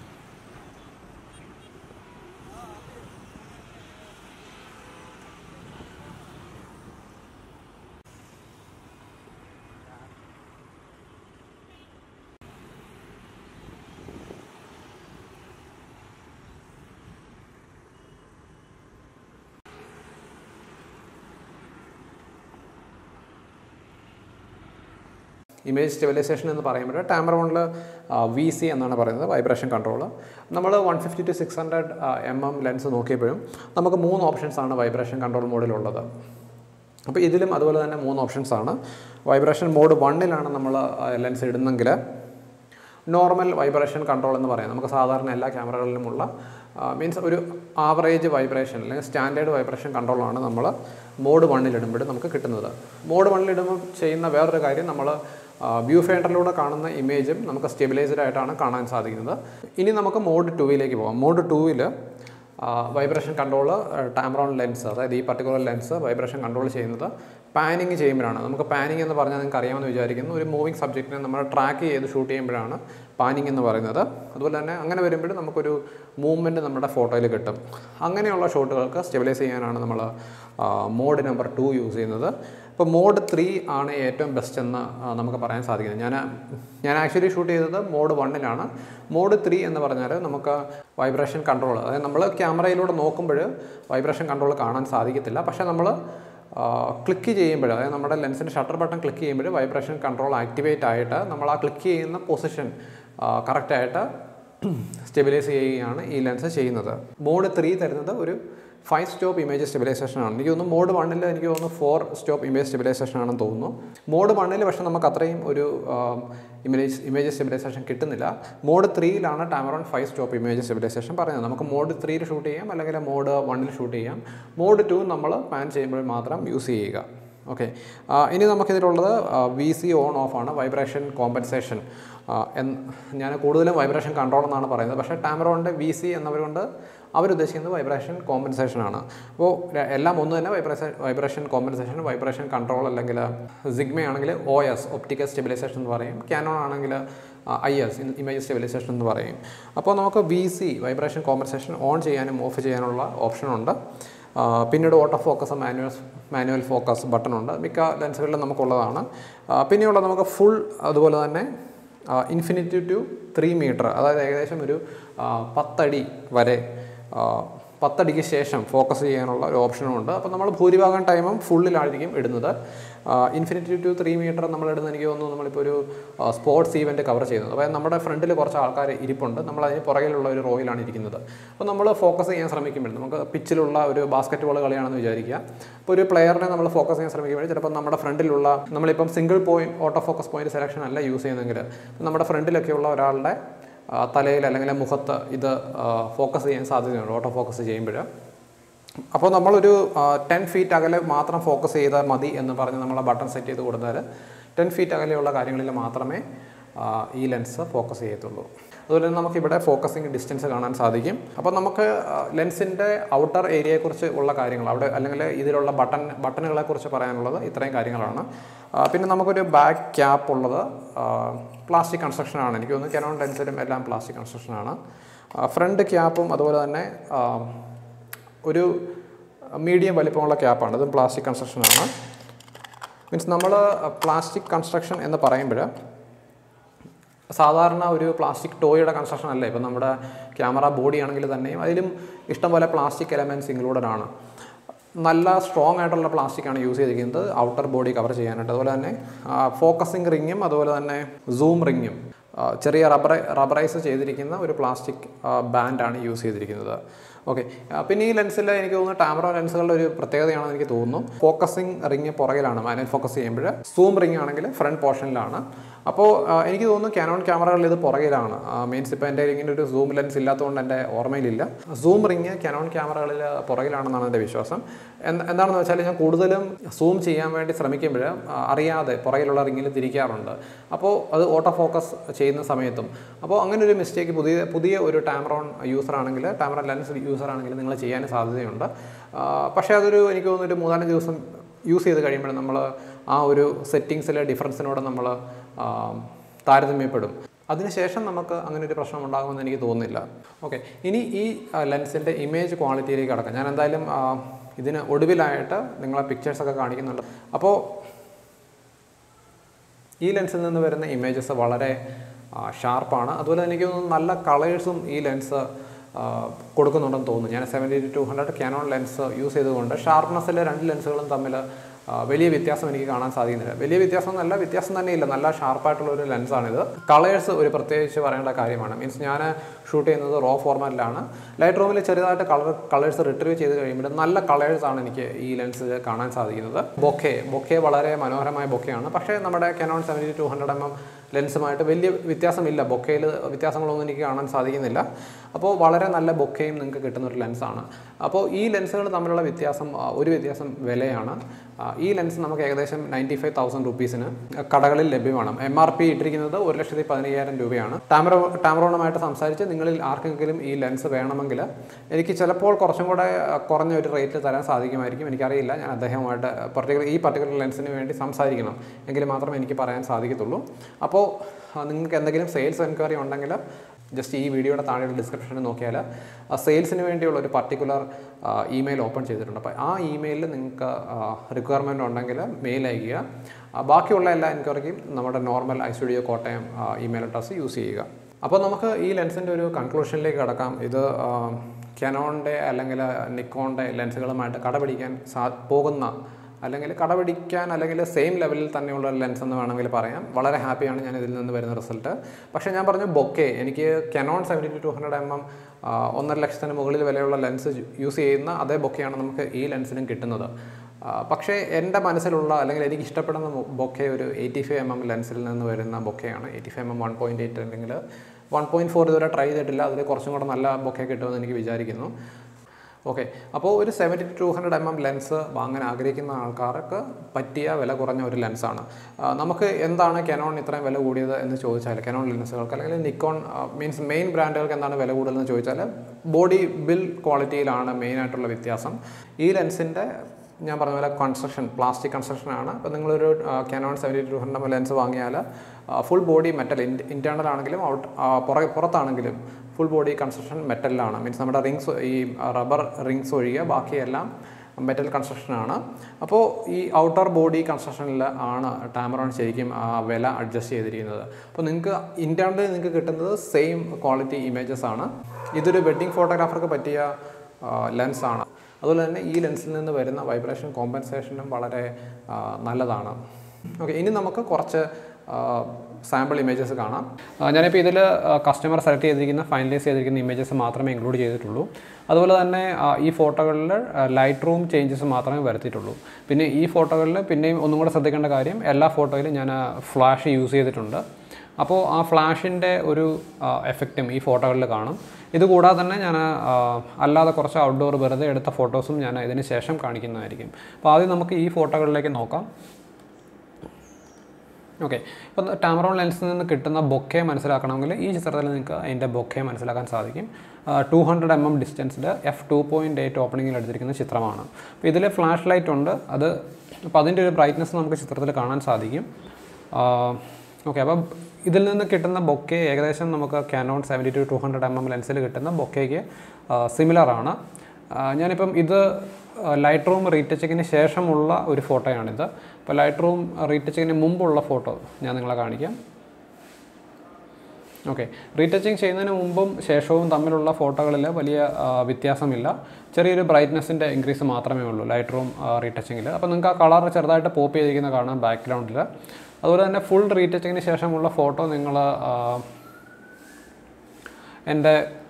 ഇമേജ് സ്റ്റെബിലൈസേഷൻ എന്ന് പറയുമ്പോൾ ടാമറോണിൽ വി സി എന്നാണ് പറയുന്നത് വൈബ്രേഷൻ കൺട്രോൾ നമ്മൾ one fifty to six hundred M M lens നോക്കിയപ്പോഴും നമുക്ക് മൂന്ന് ഓപ്ഷൻസ് ആണ് വൈബ്രേഷൻ കൺട്രോൾ മോഡിലുള്ളത് അപ്പോൾ ഇതിലും അതുപോലെ തന്നെ മൂന്ന് ഓപ്ഷൻസ് ആണ് വൈബ്രേഷൻ മോഡ് വണ്ണിലാണ് നമ്മൾ ലെൻസ് ഇടുന്നെങ്കിൽ നോർമൽ വൈബ്രേഷൻ കൺട്രോൾ എന്ന് പറയാം നമുക്ക് സാധാരണ എല്ലാ ക്യാമറകളിലുമുള്ള മീൻസ് ഒരു ആവറേജ് വൈബ്രേഷൻ അല്ലെങ്കിൽ സ്റ്റാൻഡേർഡ് വൈബ്രേഷൻ കൺട്രോളാണ് നമ്മൾ മോഡ് വണ്ണിലിടുമ്പോൾ നമുക്ക് കിട്ടുന്നത് മോഡ് വണ്ണിലിടുമ്പോൾ ചെയ്യുന്ന വേറൊരു കാര്യം നമ്മൾ വ്യൂ ഫൈൻഡറിലൂടെ കാണുന്ന ഇമേജും നമുക്ക് സ്റ്റെബിലൈസ്ഡ് ആയിട്ടാണ് കാണാൻ സാധിക്കുന്നത് ഇനി നമുക്ക് മോഡ് ടൂവിലേക്ക് പോകാം മോഡ് ടൂവിൽ വൈബ്രേഷൻ കൺട്രോൾ ടാമറോൺ ലെൻസ് അതായത് ഈ പർട്ടിക്കുലർ ലെൻസ് വൈബ്രേഷൻ കൺട്രോൾ ചെയ്യുന്നത് പാനിങ് ചെയ്യുമ്പോഴാണ് നമുക്ക് പാനിങ് എന്ന് പറഞ്ഞാൽ നിങ്ങൾക്ക് അറിയാമെന്ന് വിചാരിക്കുന്നു ഒരു മൂവിങ് സബ്ജക്റ്റിനെ നമ്മൾ ട്രാക്ക് ചെയ്ത് ഷൂട്ട് ചെയ്യുമ്പോഴാണ് പാനിങ് എന്ന് പറയുന്നത് അതുപോലെ തന്നെ അങ്ങനെ വരുമ്പോൾ നമുക്കൊരു മൂവ്മെൻറ്റ് നമ്മുടെ ഫോട്ടോയിൽ കിട്ടും അങ്ങനെയുള്ള ഷോട്ടുകൾക്ക് സ്റ്റെബിലൈസ് ചെയ്യാനാണ് നമ്മൾ മോഡ് നമ്പർ ടു യൂസ് ചെയ്യുന്നത് ഇപ്പോൾ മോഡ് ത്രീ ആണ് ഏറ്റവും ബെസ്റ്റ് എന്ന് ആ, നമുക്ക് പറയാൻ സാധിക്കുന്നത് ഞാൻ ഞാൻ ആക്ച്വലി ഷൂട്ട് ചെയ്തത് മോഡ് വണ്ണിലാണ് മോഡ് ത്രീ എന്ന് പറഞ്ഞാൽ നമുക്ക് വൈബ്രേഷൻ കൺട്രോൾ അതായത് നമ്മൾ ക്യാമറയിലൂടെ നോക്കുമ്പോൾ വൈബ്രേഷൻ കൺട്രോൾ കാണാൻ സാധിക്കത്തില്ല പക്ഷേ നമ്മൾ ക്ലിക്ക് ചെയ്യുമ്പോൾ അതായത് നമ്മുടെ ലെൻസിൻ്റെ ഷട്ടർ ബട്ടൺ ക്ലിക്ക് ചെയ്യുമ്പോൾ വൈബ്രേഷൻ കൺട്രോൾ ആക്ടിവേറ്റ് ആയിട്ട് നമ്മൾ ആ ക്ലിക്ക് ചെയ്യുന്ന പൊസിഷൻ കറക്റ്റായിട്ട് സ്റ്റെബിലൈസ് ചെയ്യുകയാണ് ഈ ലെൻസ് ചെയ്യുന്നത് മോഡ് ത്രീ തരുന്നത് ഒരു ഫൈവ് സ്റ്റോപ്പ് ഇമേജ് സ്റ്റെബിലൈസേഷൻ ആണ് എനിക്ക് തോന്നുന്നു മോഡ് വണ്ണിൽ എനിക്ക് തോന്നുന്നു ഫോർ സ്റ്റോപ്പ് ഇമേജ് സ്റ്റെബിലൈസേഷൻ ആണെന്ന് തോന്നുന്നു മോഡ് വണ്ണിൽ പക്ഷേ നമുക്ക് അത്രയും ഒരു ഇമേജ് ഇമേജ് സ്റ്റെബിലൈസേഷൻ കിട്ടുന്നില്ല മോഡ് ത്രീയിലാണ് Tamron five stop image stabilization പറയുന്നത് നമുക്ക് മോഡ് ത്രീയിൽ ഷൂട്ട് ചെയ്യാം അല്ലെങ്കിൽ മോഡ് വണ്ണിൽ ഷൂട്ട് ചെയ്യാം മോഡ് ടു നമ്മൾ പാൻ ചെയ്യുമ്പോൾ മാത്രം യൂസ് ചെയ്യുക ഓക്കെ ഇനി നമുക്കിതിലുള്ളത് വി സി ഓൺ ഓഫ് ആണ് വൈബ്രേഷൻ കോമ്പൻസേഷൻ ഞാൻ കൂടുതലും വൈബ്രേഷൻ കൺട്രോൾ എന്നാണ് പറയുന്നത് പക്ഷേ ടാമറോണിൻ്റെ വി സി എന്നവരുകൊണ്ട് അവരുദ്ദേശിക്കുന്നത് വൈബ്രേഷൻ കോമ്പൻസേഷൻ ആണ് അപ്പോൾ ര- എല്ലാം ഒന്ന് തന്നെ vibration vibration compensation vibration control അല്ലെങ്കിൽ സിഗ്മ ആണെങ്കിൽ ഒ എസ് ഒപ്റ്റിക്കൽ സ്റ്റെബിലൈസേഷൻ എന്ന് പറയും ക്യാനോൺ ആണെങ്കിൽ ഐ എസ് ഇമേജ് സ്റ്റെബിലൈസേഷൻ എന്ന് പറയും അപ്പോൾ നമുക്ക് V C vibration compensation on ചെയ്യാനും ഓഫ് ചെയ്യാനുള്ള ഓപ്ഷനുണ്ട് ആ, പിന്നീട് auto focus manual manual focus button ഉണ്ട് മിക്ക ലെൻസുകളിലും നമുക്കുള്ളതാണ് ആ, പിന്നെയുള്ളത് നമുക്ക് ഫുൾ അതുപോലെ തന്നെ ഇൻഫിനിറ്റി ടു ത്രീ മീറ്റർ അതായത് ഏകദേശം ഒരു ആ, പത്തടി വരെ ആ, പത്തടിക്ക് ശേഷം ഫോക്കസ് ചെയ്യാനുള്ള ഒരു ഓപ്ഷനും ഉണ്ട് അപ്പോൾ നമ്മൾ ഭൂരിഭാഗം ടൈമും ഫുള്ളിലായിരിക്കും ഇടുന്നത് ഇൻഫിനിറ്റി ടു ത്രീ മീറ്റർ നമ്മൾ ഇടുന്ന എനിക്ക് തോന്നുന്നു നമ്മളിപ്പോൾ ഒരു സ്പോർട്സ് ഈവൻറ്റ് കവർ ചെയ്യുന്നത് അതായത് നമ്മുടെ ഫ്രണ്ടിൽ കുറച്ച് ആൾക്കാർ ഇരിപ്പുണ്ട് നമ്മൾ അതിന് പുറകിലുള്ള ഒരു റോയിലാണ് ഇരിക്കുന്നത് അപ്പോൾ നമ്മൾ ഫോക്കസ് ചെയ്യാൻ ശ്രമിക്കുമ്പോൾ നമുക്ക് പിച്ചിലുള്ള ഒരു ബാസ്ക്കറ്റ് ബോൾ കളിയാണെന്ന് വിചാരിക്കുക അപ്പോൾ ഒരു പ്ലെയറിനെ നമ്മൾ ഫോക്കസ് ചെയ്യാൻ ശ്രമിക്കുമ്പോൾ ചിലപ്പോൾ നമ്മുടെ ഫ്രണ്ടിലുള്ള നമ്മളിപ്പം single point auto focus point selection അല്ല യൂസ് ചെയ്യുന്നെങ്കിൽ നമ്മുടെ ഫ്രണ്ടിലൊക്കെയുള്ള ഒരാളുടെ ആ, തലയിൽ അല്ലെങ്കിൽ മുഖത്ത് ഇത് ഫോക്കസ് ചെയ്യാൻ സാധ്യതയുണ്ട് ഓട്ടോ ഫോക്കസ് ചെയ്യുമ്പോൾ അപ്പോൾ നമ്മളൊരു ടെൻ ഫീറ്റ് അകലെ മാത്രം ഫോക്കസ് ചെയ്താൽ മതി എന്ന് പറഞ്ഞ് നമ്മൾ ബട്ടൺ സെറ്റ് ചെയ്ത് കൊടുത്താൽ ടെൻ ഫീറ്റ് അകലെയുള്ള കാര്യങ്ങളിൽ മാത്രമേ ആ, ഈ ലെൻസ് ഫോക്കസ് ചെയ്യത്തുള്ളൂ അതുപോലെ തന്നെ നമുക്ക് ഇവിടെ ഫോക്കസിങ് ഡിസ്റ്റൻസ് കാണാൻ സാധിക്കും അപ്പോൾ നമുക്ക് ലെൻസിൻ്റെ ഔട്ടർ ഏരിയയെക്കുറിച്ച് ഉള്ള കാര്യങ്ങൾ അവിടെ അല്ലെങ്കിൽ ഇതിലുള്ള ബട്ടൺ ബട്ടണുകളെ കുറിച്ച് പറയാനുള്ളത് ഇത്രയും കാര്യങ്ങളാണ് ആ, പിന്നെ നമുക്കൊരു ബാക്ക് ക്യാപ്പ് ഉള്ളത് പ്ലാസ്റ്റിക് കൺസ്ട്രക്ഷനാണ് എനിക്ക് തോന്നുന്നു കെനോൺ ലെൻസിലും എല്ലാം പ്ലാസ്റ്റിക് കൺസ്ട്രക്ഷനാണ് ഫ്രണ്ട് ക്യാപ്പും അതുപോലെ തന്നെ ആ, ഒരു മീഡിയം വലിപ്പമുള്ള ക്യാപ്പാണ് ഇതും പ്ലാസ്റ്റിക് കൺസ്ട്രക്ഷനാണ് മീൻസ് നമ്മൾ പ്ലാസ്റ്റിക് കൺസ്ട്രക്ഷൻ എന്ന് പറയുമ്പോൾ സാധാരണ ഒരു പ്ലാസ്റ്റിക് ടോയുടെ കൺസ്ട്രക്ഷൻ അല്ല ഇപ്പം നമ്മുടെ ക്യാമറ ബോഡി ആണെങ്കിൽ തന്നെയും അതിലും ഇഷ്ടംപോലെ പ്ലാസ്റ്റിക് എലമെൻറ്റ്സ് ഇൻക്ലൂഡഡ് ആണ് നല്ല സ്ട്രോങ് ആയിട്ടുള്ള പ്ലാസ്റ്റിക് ആണ് യൂസ് ചെയ്തിരിക്കുന്നത് ഔട്ടർ ബോഡി കവർ ചെയ്യാനായിട്ട് അതുപോലെ തന്നെ ഫോക്കസിങ് റിങ്ങും അതുപോലെ തന്നെ സൂം റിങ്ങും ചെറിയ റബ്ബർ റബ്ബറൈസ് ചെയ്തിരിക്കുന്ന ഒരു പ്ലാസ്റ്റിക് ബാൻഡാണ് യൂസ് ചെയ്തിരിക്കുന്നത് ഓക്കെ പിന്നെ ഈ ലെൻസിൽ എനിക്ക് തോന്നുന്നു ടാമറ ലെൻസുകളുടെ ഒരു പ്രത്യേകതയാണെന്ന് എനിക്ക് തോന്നുന്നു ഫോക്കസിങ് റിങ് പുറകിലാണ് മാനുവൽ ഫോക്കസ് ചെയ്യുമ്പോൾ സൂം റിങ് ആണെങ്കിൽ ഫ്രണ്ട് പോർഷനിലാണ് അപ്പോൾ എനിക്ക് തോന്നുന്നു കാനോൺ ക്യാമറകളിൽ ഇത് പുറകിലാണ് മീൻസ് ഇപ്പോൾ എൻ്റെ ഇങ്ങനെ ഒരു സൂം ലെൻസ് ഇല്ലാത്തതുകൊണ്ട് എൻ്റെ ഓർമ്മയിലില്ല സൂം റിങ് കാനോൺ ക്യാമറകളിൽ പുറകിലാണെന്നാണ് എൻ്റെ വിശ്വാസം എന്ത് എന്താണെന്ന് വെച്ചാൽ ഞാൻ കൂടുതലും സൂം ചെയ്യാൻ വേണ്ടി ശ്രമിക്കുമ്പോൾ അറിയാതെ പുറകിലുള്ള റിങ്ങിൽ തിരിക്കാറുണ്ട് അപ്പോൾ അത് ഓട്ടോ ഫോക്കസ് ചെയ്യുന്ന സമയത്തും അപ്പോൾ അങ്ങനെ ഒരു മിസ്റ്റേക്ക് പുതിയ പുതിയ ഒരു ടാമറോൺ യൂസർ ആണെങ്കിൽ ടാമറ ലെൻസ് യൂസർ ആണെങ്കിൽ നിങ്ങൾ ചെയ്യാൻ സാധ്യതയുണ്ട് ആ, പക്ഷേ അതൊരു എനിക്ക് തോന്നുന്നു ഒരു മൂന്നാലഞ്ച് ദിവസം യൂസ് ചെയ്ത് കഴിയുമ്പോൾ നമ്മൾ ആ ഒരു സെറ്റിങ്സിലെ ഡിഫറൻസിനോട് നമ്മൾ താരതമ്യപ്പെടും അതിനുശേഷം നമുക്ക് അങ്ങനെ ഒരു പ്രശ്നം ഉണ്ടാകുമെന്ന് എനിക്ക് തോന്നുന്നില്ല ഓക്കെ ഇനി ഈ ലെൻസിൻ്റെ ഇമേജ് ക്വാളിറ്റിയിലേക്ക് കടക്കാം ഞാൻ എന്തായാലും ആ, ഇതിന് ഒടുവിലായിട്ട് നിങ്ങളെ പിക്ചേഴ്സൊക്കെ കാണിക്കുന്നുണ്ട് അപ്പോൾ ഈ ലെൻസിൽ നിന്ന് വരുന്ന ഇമേജസ് വളരെ ഷാർപ്പാണ് അതുപോലെ തന്നെ എനിക്ക് തോന്നുന്നു നല്ല കളേഴ്സും ഈ ലെൻസ് കൊടുക്കുന്നുണ്ടെന്ന് തോന്നുന്നു ഞാൻ seventy two hundred Canon lens use ചെയ്തുകൊണ്ട് ഷാർപ്നെസ്സിലെ രണ്ട് ലെൻസുകളും തമ്മിൽ ആ, വലിയ വ്യത്യാസം എനിക്ക് കാണാൻ സാധിക്കുന്നില്ല വലിയ വ്യത്യാസം എന്നല്ല വ്യത്യാസം തന്നെ ഇല്ല നല്ല ഷാർപ്പായിട്ടുള്ള ഒരു ലെൻസാണിത് കളേഴ്സ് ഒരു പ്രത്യേകിച്ച് പറയേണ്ട കാര്യമാണ് മീൻസ് ഞാൻ ഷൂട്ട് ചെയ്യുന്നത് റോ ഫോർമാറ്റിലാണ് ലൈറ്റ് റൂമിൽ ചെറുതായിട്ട് കളർ കളേഴ്സ് റിട്രീവ് ചെയ്ത് കഴിയുമ്പോൾ നല്ല കളേഴ്സാണ് എനിക്ക് ഈ ലെൻസിൽ കാണാൻ സാധിക്കുന്നത് ബൊക്കെ ബൊക്കെ വളരെ മനോഹരമായ ബൊക്കെയാണ് പക്ഷേ നമ്മുടെ Canon seventy two hundred M M ലെൻസുമായിട്ട് വലിയ വ്യത്യാസമില്ല ബൊക്കയിൽ വ്യത്യാസങ്ങളൊന്നും എനിക്ക് കാണാൻ സാധിക്കുന്നില്ല അപ്പോൾ വളരെ നല്ല ബൊക്കയും നിങ്ങൾക്ക് കിട്ടുന്ന ഒരു ലെൻസാണ് അപ്പോൾ ഈ ലെൻസുകൾ തമ്മിലുള്ള വ്യത്യാസം ആ, ഒരു വ്യത്യാസം വിലയാണ് ആ, ഈ ലെൻസ് നമുക്ക് ഏകദേശം നയൻറ്റി ഫൈവ് തൗസൻഡ് റുപ്പീസിന് കടകളിൽ ലഭ്യമാണ് എം ആർ പി ഇട്ടിരിക്കുന്നത് ഒരു ലക്ഷത്തി പതിനയ്യായിരം രൂപയാണ് ടാമറോ ടാമറോണുമായിട്ട് സംസാരിച്ച് നിങ്ങളിൽ ആർക്കെങ്കിലും ഈ ലെൻസ് വേണമെങ്കിൽ എനിക്ക് ചിലപ്പോൾ കുറച്ചും കൂടെ ആ, കുറഞ്ഞ ഒരു റേറ്റിൽ തരാൻ സാധിക്കുമായിരിക്കും എനിക്കറിയില്ല ഞാൻ അദ്ദേഹവുമായിട്ട് പർട്ടിക്കുലർ ഈ പർട്ടിക്കുലർ ലെൻസിന് വേണ്ടി സംസാരിക്കണം എങ്കിൽ മാത്രമേ എനിക്ക് പറയാൻ സാധിക്കത്തുള്ളൂ അപ്പോൾ ആ, നിങ്ങൾക്ക് എന്തെങ്കിലും സെയിൽസ് എൻക്വയറി ഉണ്ടെങ്കിൽ ജസ്റ്റ് ഈ വീഡിയോയുടെ താഴെയുള്ള ഡിസ്ക്രിപ്ഷനിൽ നോക്കിയാൽ സെയിൽസിന് വേണ്ടിയുള്ള ഒരു പർട്ടിക്കുലർ ഇമെയിൽ ഓപ്പൺ ചെയ്തിട്ടുണ്ട് അപ്പോൾ ആ ഇമെയിലിൽ നിങ്ങൾക്ക് റിക്വയർമെൻ്റ് ഉണ്ടെങ്കിൽ മെയിൽ അയക്കുക ആ, ബാക്കിയുള്ള എല്ലാ എൻക്വയറിക്കും നമ്മുടെ normal I studio Kottayam email address use ചെയ്യുക അപ്പോൾ നമുക്ക് ഈ ലെൻസിൻ്റെ ഒരു കൺക്ലൂഷനിലേക്ക് കടക്കാം ഇത് കനോണിൻ്റെ അല്ലെങ്കിൽ നിക്കോണിൻ്റെ ലെൻസുകളുമായിട്ട് കടപിടിക്കാൻ സാ പോകുന്ന അല്ലെങ്കിൽ കടപിടിക്കാൻ അല്ലെങ്കിൽ സെയിം ലെവലിൽ തന്നെയുള്ള ഒരു ലെൻസ് എന്ന് വേണമെങ്കിൽ പറയാം വളരെ ഹാപ്പിയാണ് ഞാൻ ഇതിൽ നിന്ന് വരുന്ന റിസൾട്ട് പക്ഷേ ഞാൻ പറഞ്ഞു ബൊക്കെ എനിക്ക് Canon seventy two hundred M M ഒന്നര ലക്ഷത്തിന് മുകളിൽ വിലയുള്ള ലെൻസ് യൂസ് ചെയ്യുന്ന അതേ ബൊക്കെയാണ് നമുക്ക് ഈ ലെൻസിനും കിട്ടുന്നത് ആ, പക്ഷേ എൻ്റെ മനസ്സിലുള്ള അല്ലെങ്കിൽ എനിക്ക് ഇഷ്ടപ്പെടുന്ന ബൊക്കെ ഒരു എയ്റ്റി ഫൈവ് എം എം ലെൻസിൽ നിന്ന് വരുന്ന ബൊക്കെയാണ് eighty five M M one point eight അല്ലെങ്കിൽ വൺ പോയിൻറ്റ് ഫോർ ഇതുവരെ ട്രൈ ചെയ്തിട്ടില്ല അതിൽ കുറച്ചും കൂടെ നല്ല ബൊക്കെ കിട്ടുമെന്ന് എനിക്ക് വിചാരിക്കുന്നു ഓക്കെ അപ്പോൾ ഒരു seventy two hundred M M lens വാങ്ങാൻ ആഗ്രഹിക്കുന്ന ആൾക്കാർക്ക് പറ്റിയ വില കുറഞ്ഞ ഒരു ലെൻസാണ് ആ, നമുക്ക് എന്താണ് കെനോൺ ഇത്രയും വില കൂടിയത് എന്ന് ചോദിച്ചാൽ കെനോൺ ലെൻസുകൾക്ക് അല്ലെങ്കിൽ നിക്കോൺ മീൻസ് മെയിൻ ബ്രാൻഡുകൾക്ക് എന്താണ് വില കൂടുതലെന്ന് ചോദിച്ചാൽ ബോഡി ബിൽ ക്വാളിറ്റിയിലാണ് മെയിനായിട്ടുള്ള വ്യത്യാസം ഈ ലെൻസിൻ്റെ ഞാൻ പറഞ്ഞ പോലെ കൺസ്ട്രക്ഷൻ പ്ലാസ്റ്റിക് കൺസ്ട്രക്ഷൻ ആണ് അപ്പോൾ നിങ്ങളൊരു Canon seventy two hundred lens വാങ്ങിയാൽ ഫുൾ ബോഡി മെറ്റൽ ഇൻറ്റേർണൽ ആണെങ്കിലും ഔട്ട് പുറ പുറത്താണെങ്കിലും ഫുൾ ബോഡി കൺസ്ട്രക്ഷൻ മെറ്റലിലാണ് മീൻസ് നമ്മുടെ റിങ്സ് ഈ റബ്ബർ റിങ്സ് ഒഴികെ ബാക്കിയെല്ലാം മെറ്റൽ കൺസ്ട്രക്ഷനാണ് അപ്പോൾ ഈ ഔട്ടർ ബോഡി കൺസ്ട്രക്ഷനിൽ ആണ് ടാമറോൺ ശരിക്കും ആ വില അഡ്ജസ്റ്റ് ചെയ്തിരിക്കുന്നത് അപ്പോൾ നിങ്ങൾക്ക് ഇൻറ്റേർണലി നിങ്ങൾക്ക് കിട്ടുന്നത് സെയിം ക്വാളിറ്റി ഇമേജസ് ആണ് ഇതൊരു വെഡ്ഡിങ് ഫോട്ടോഗ്രാഫർക്ക് പറ്റിയ ലെൻസാണ് അതുപോലെ തന്നെ ഈ ലെൻസിൽ നിന്ന് വരുന്ന വൈബ്രേഷൻ കോമ്പൻസേഷനും വളരെ ആ, നല്ലതാണ് ഓക്കെ ഇനി നമുക്ക് കുറച്ച് സാമ്പിൾ ഇമേജസ് കാണാം ആ, ഞാനിപ്പോൾ ഇതിൽ കസ്റ്റമർ സെലക്ട് ചെയ്തിരിക്കുന്ന ഫൈനലൈസ് ചെയ്തിരിക്കുന്ന ഇമേജസ് മാത്രമേ ഇൻക്ലൂഡ് ചെയ്തിട്ടുള്ളൂ അതുപോലെ തന്നെ ആ, ഈ ഫോട്ടോകളിൽ ലൈറ്റ് റൂം ചേഞ്ചസ് മാത്രമേ വരുത്തിയിട്ടുള്ളൂ പിന്നെ ഈ ഫോട്ടോകളിൽ പിന്നെയും ഒന്നും കൂടെ ശ്രദ്ധിക്കേണ്ട കാര്യം എല്ലാ ഫോട്ടോയിലും ഞാൻ ഫ്ലാഷ് യൂസ് ചെയ്തിട്ടുണ്ട് അപ്പോൾ ആ ഫ്ലാഷിൻ്റെ ഒരു എഫക്റ്റും ഈ ഫോട്ടോകളിൽ കാണും ഇതുകൂടാതെ തന്നെ ഞാൻ ആ, അല്ലാതെ കുറച്ച് ഔട്ട്ഡോർ വെറുതെ എടുത്ത ഫോട്ടോസും ഞാൻ ഇതിന് ശേഷം കാണിക്കുന്നതായിരിക്കും അപ്പോൾ ആദ്യം നമുക്ക് ഈ ഫോട്ടോകളിലേക്ക് നോക്കാം ഓക്കെ ഇപ്പം ടാമറോൺ ലെൻസിൽ നിന്ന് കിട്ടുന്ന ബൊക്കെ മനസ്സിലാക്കണമെങ്കിൽ ഈ ചിത്രത്തിൽ നിങ്ങൾക്ക് അതിൻ്റെ ബൊക്കെ മനസ്സിലാക്കാൻ സാധിക്കും ടു ഹൺഡ്രഡ് എം എം ഡിസ്റ്റൻസിൽ എഫ് ടു പോയിൻറ്റ് എയ്റ്റ് ഓപ്പണിങ്ങിൽ എടുത്തിരിക്കുന്ന ചിത്രമാണ് അപ്പോൾ ഇതിൽ ഫ്ലാഷ് ലൈറ്റ് ഉണ്ട് അത് അപ്പോൾ അതിൻ്റെ ഒരു ബ്രൈറ്റ്നസ് നമുക്ക് ചിത്രത്തിൽ കാണാൻ സാധിക്കും ഓക്കെ അപ്പം ഇതിൽ നിന്ന് കിട്ടുന്ന ബൊക്കെ ഏകദേശം നമുക്ക് Canon seventy to two hundred M M ലെൻസിൽ കിട്ടുന്ന ബൊക്കയ്ക്ക് സിമിലർ ആണ് ആ, ഞാനിപ്പം ഇത് ലൈറ്റ് റൂം റീടച്ചിങ്ങിന് ശേഷമുള്ള ഒരു ഫോട്ടോയാണിത് അപ്പോൾ ലൈറ്റ് റൂം റീടച്ചിങ്ങിന് മുമ്പുള്ള ഫോട്ടോ ഞാൻ നിങ്ങളെ കാണിക്കാം ഓക്കെ റീടച്ചിങ് ചെയ്യുന്നതിന് മുമ്പും ശേഷവും തമ്മിലുള്ള ഫോട്ടോകളിൽ വലിയ ആ, വ്യത്യാസമില്ല ചെറിയൊരു ബ്രൈറ്റ്നസിൻ്റെ ഇൻക്രീസ് മാത്രമേ ഉള്ളൂ ലൈറ്റ് റൂം റീടച്ചിങ്ങിൽ അപ്പോൾ നിങ്ങൾക്ക് ആ കളർ ചെറുതായിട്ട് പോപ്പ് ചെയ്തിരിക്കുന്ന കാണാം ബാക്ക്ഗ്രൗണ്ടിൽ അതുപോലെ തന്നെ ഫുൾ റീടച്ചിങ്ങിന് ശേഷമുള്ള ഫോട്ടോ നിങ്ങൾ എൻ്റെ